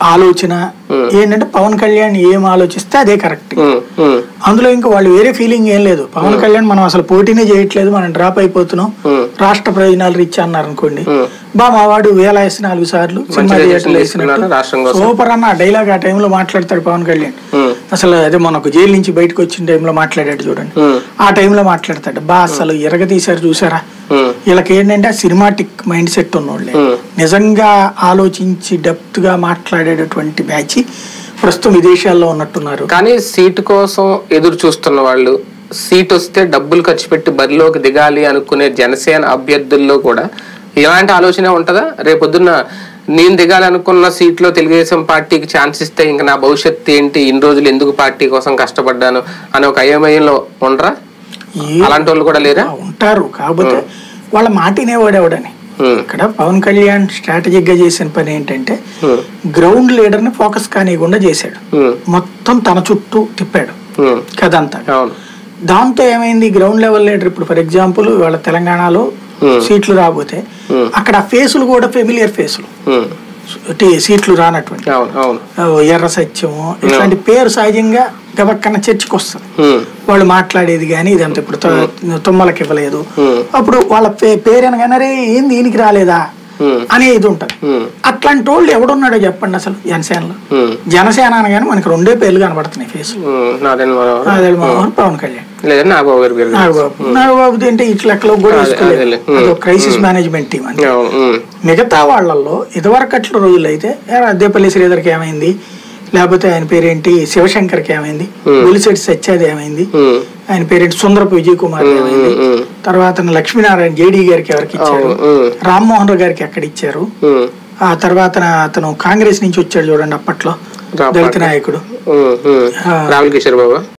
ఆలోచన ఏంటంటే పవన్ కళ్యాణ్ ఏం ఆలోచిస్తే అదే కరెక్ట్ ఉమ్, ఉమ్, అందులో ఇంకా వాళ్ళు వేరే ఫీలింగ్ ఏం లేదు పవన్ కళ్యాణ్ మనం అసలు పోటీనే చేయట్లేదు మనం డ్రాప్ అయిపోతున్నాం ఉమ్. రాష్ట్ర ప్రయోజనాలు రీచ్ అన్నారు అనుకోండి ఉమ్. బా మా వాడు వేల వేసి నాలుగు సార్లు సినిమా మంచి థియేటర్లు decision తీసుకున్నారు రాష్ట్రం వేసినట్టు కోసం. సూపర్ అన్న డైలాగ్ ఆ టైంలో మాట్లాడతాడు పవన్ కళ్యాణ్ ఉమ్, అసలు అదే మనకు జైలు నుంచి బయటకు వచ్చిన టైంలో మాట్లాడాడు చూడండి ఉమ్, ఆ టైంలో మాట్లాడతాడు బా అసలు ఎరగ తీశారు చూసారా ఉమ్, వీళ్ళకి ఏంటంటే ఆ సినిమాటిక్ మైండ్ సెట్ ఉన్నోళ్ళే Hmm. నిజంగా ఆలోచించి డెప్త్ గా మాట్లాడేటటువంటి బ్యాచ్ ప్రస్తుతం విదేశాల్లో ఉన్నట్టున్నారు కానీ సీటు కోసం ఎదురు చూస్తున్న వాళ్ళు సీట్ వస్తే డబ్బులు ఖర్చు పెట్టి బరిలోకి దిగాలి అనుకునే జనసేన అభ్యర్థుల్లో కూడా ఇలాంటి ఆలోచన ఉంటుందా రేపొద్దున్న నేను దిగాలనుకున్న సీట్లో తెలుగుదేశం పార్టీకి ఛాన్స్ ఇస్తే ఇంకా నా భవిష్యత్తు ఏంటి ఇన్ని రోజులు ఎందుకు పార్టీ కోసం కష్టపడ్డాను అనే ఒక అయోమయంలో ఉండరా ఏ- అలాంటి వాళ్ళు కూడా లేరా ఉంటారు కాకపోతే వాళ్ళ మాట వినేవాడెవడని ఉమ్, ఇక్కడ పవన్ కళ్యాణ్ స్ట్రాటజిక్ గా చేసిన పని ఏంటంటే ఉమ్, గ్రౌండ్ లీడర్ ని ఫోకస్ కానివ్వకుండా చేశాడు ఉమ్, మొత్తం తన చుట్టూ తిప్పాడు ఉమ్, కదంతా అవును దాంతో ఏమైంది గ్రౌండ్ లెవెల్ లీడర్ ఇప్పుడు ఫర్ ఎగ్జాంపుల్ వాళ్ళ తెలంగాణలో Hmm. సీట్లు రాబోతే Hmm. అక్కడ ఫేసులు కూడా ఫెమిలియర్ ఫేసులు ఉమ్, టీ- సీట్లు రానటువంటి అవును అవును ఓ ఎర్ర సత్యము ఇట్లాంటి పేరు సహజంగా గబక్కన చర్చకు వస్తుంది ఉమ్, వాళ్ళు మాట్లాడేది కానీ ఇదంతా ఇప్పుడు త- తుమ్మలకి ఇవ్వలేదు Hmm. అప్పుడు వాళ్ళ పే- పేరు అనగానే "అరే, ఏంది దీనికి రాలేదా ఉమ్, అనే ఇది ఉంటుంది ఉమ్, అట్లాంటి వాళ్ళు ఎవడున్నాడో చెప్పండి అసలు జనసేనలో ఉమ్, జనసేన అనగానే మనకి రెండే పేర్లు కనబడుతున్నాయి ఫేస్ ఉమ్, నారాయణ మనోహర్ ఆదిల్ మోహన్ పవన్ కళ్యాణ్ లేదా నాగబాబు గారి పేరు నాగబాబు నాగబాబు అంటే ఇట్లా లెక్కలో కూడా అదే, వేసుకోలేదు అదేలే. అదో క్రైసిస్ మేనేజ్మెంట్ టీం అని అవును ఉమ్, మిగతా వాళ్ళల్లో ఇదివరకట్ల రోజులు అయితే అద్దేపల్లి శ్రీధర్కి ఏమైంది లేకపోతే ఆయన పేరేంటి శివశంకర్కి ఏమైంది బొలిశెట్టి సత్యాది ఏమైంది ఉమ్, ఆయన పేరేంటి సుందరపు విజయ్ కుమార్ ఏమైంది ఉమ్, తర్వాత లక్ష్మీనారాయణ జేడీ గారికి ఎవరికి ఇచ్చారు అవును ఉమ్, రామ్మోహన్ రావు గారికి ఎక్కడ ఇచ్చారు ఉమ్, ఆ తర్వాత అతను కాంగ్రెస్ నుంచి వచ్చాడు చూడండి అప్పట్లో రా- దళిత నాయకుడు ఉమ్, ఉమ్. ఆ. రాహుల్ కిషోర్ బాబా